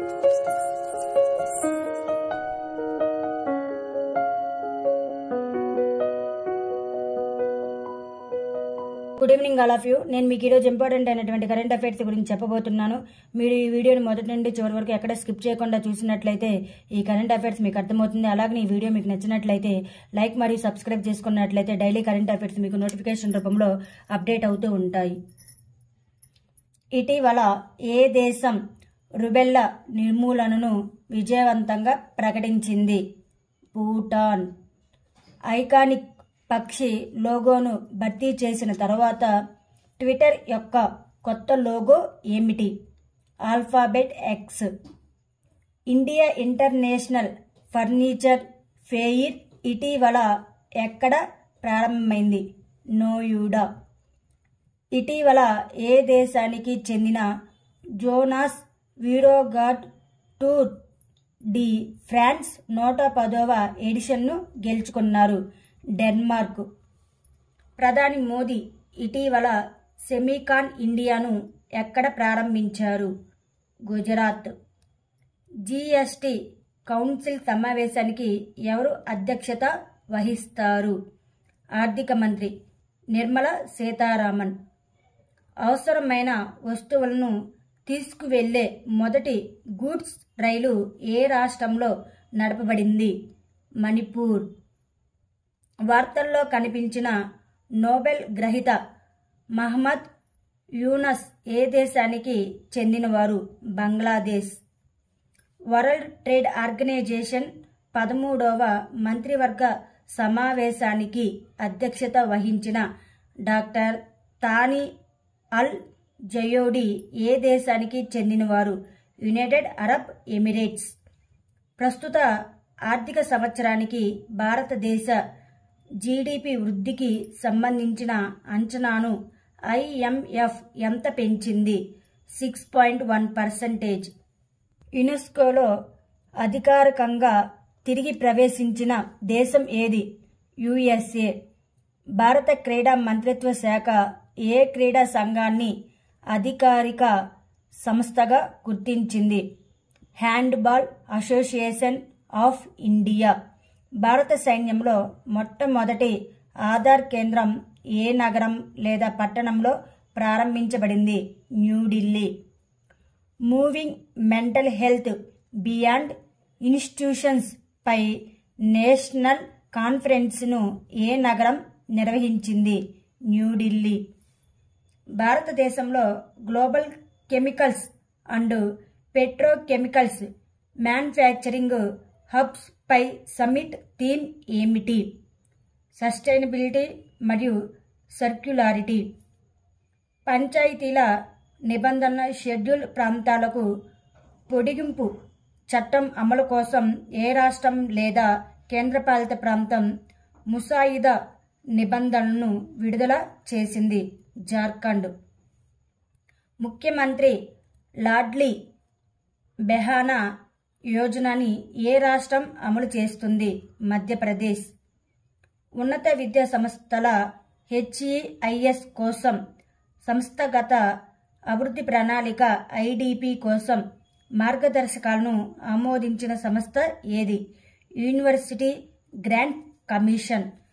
good evening all of you నేను మీకు ఈరోజు ఇంపార్టెంట్ అయినటువంటి కరెంట్ అఫైర్స్ గురించి చెప్పబోతున్నాను మీరు ఈ వీడియోని మొదటి నుండి చివరి వరకు ఎక్కడ స్కిప్ చేయకుండా చూసినట్లయితే ఈ కరెంట్ అఫైర్స్ మీకు అర్థమవుతుంది అలాగే ఈ వీడియో మీకు నచ్చినట్లయితే లైక్ మరియు సబ్స్క్రైబ్ చేసుకున్నట్లయితే డైలీ కరెంట్ అఫైర్స్ మీకు నోటిఫికేషన్ రూపంలో అప్డేట్ అవుతూ ఉంటాయి ఇటీవల ఏ దేశం రుబెల్లా నిర్మూలనను విజయవంతంగా ప్రకటించింది భూటాన్ ఐకానిక్ పక్షి లోగోను భర్తీ చేసిన తర్వాత ట్విట్టర్ యొక్క కొత్త లోగో ఏమిటి alphabet X India international furniture fair ఇటీవల ఎక్కడ ప్రారంభమైంది నోయుడా ఇటీవల ఏ దేశానికి చెందిన జోనాస్ వీరోగాడ్ టూర్ డి ఫ్రాన్స్ నూట పదవ ఎడిషన్ను గెలుచుకున్నారు డెన్మార్క్ ప్రధాని మోదీ ఇటీవల సెమీకాన్ ఇండియాను ఎక్కడ ప్రారంభించారు గుజరాత్ జీఎస్టీ కౌన్సిల్ సమావేశానికి ఎవరు అధ్యక్షత వహిస్తారు ఆర్థిక మంత్రి నిర్మల సీతారామన్ అవసరమైన వస్తువులను తీసుకువెళ్లే మొదటి గూడ్స్ రైలు ఏ రాష్ట్రంలో నడపబడింది మణిపూర్ వార్తల్లో కనిపించిన నోబెల్ గ్రహీత మహమ్మద్ యూనస్ ఏ దేశానికి చెందినవారు బంగ్లాదేశ్ వరల్డ్ ట్రేడ్ ఆర్గనైజేషన్ పదమూడవ మంత్రివర్గ సమావేశానికి అధ్యక్షత వహించిన డాక్టర్ తాని అల్ జయోడి ఏ దేశానికి చెందినవారు యునైటెడ్ అరబ్ ఎమిరేట్స్ ప్రస్తుత ఆర్థిక సంవత్సరానికి భారతదేశ జీడిపి వృద్ధికి సంబంధించిన అంచనాను ఐఎంఎఫ్ ఎంత పెంచింది సిక్స్ పాయింట్ వన్ పర్సెంటేజ్ యునెస్కోలో అధికారికంగా తిరిగి ప్రవేశించిన దేశం ఏది యుఎస్ఏ భారత క్రీడా మంత్రిత్వ శాఖ ఏ క్రీడా సంఘాన్ని అధికారిక సంస్థగా గుర్తించింది హ్యాండ్బాల్ అసోసియేషన్ ఆఫ్ ఇండియా భారత సైన్యంలో మొట్టమొదటి ఆధార్ కేంద్రం ఏ నగరం లేదా పట్టణంలో ప్రారంభించబడింది New Delhi moving mental health beyond institutions పై నేషనల్ కాన్ఫరెన్స్ను ఏ నగరం నిర్వహించింది న్యూఢిల్లీ భారతదేశంలో global chemicals and petrochemicals manufacturing hubs పై సమ్మిట్ థీమ్ ఏమిటి సస్టైనబిలిటీ మరియు సర్క్యులారిటీ పంచాయతీల నిబంధన షెడ్యూల్ ప్రాంతాలకు పొడిగింపు చట్టం అమలు కోసం ఏ రాష్ట్రం లేదా కేంద్రపాలిత ప్రాంతం ముసాయిదా నిబంధనలను విడుదల చేసింది జార్ఖండ్ ముఖ్యమంత్రి లాడ్లీ బెహానా యోజనని ఏ రాష్ట్రం అమలు చేస్తుంది మధ్యప్రదేశ్ ఉన్నత విద్యా సంస్థల హెచ్ఈఐఎస్ కోసం సంస్థగత అభివృద్ధి ప్రణాళిక ఐడిపి కోసం మార్గదర్శకాలను ఆమోదించిన సంస్థ ఏది యూనివర్సిటీ గ్రాంట్ కమిషన్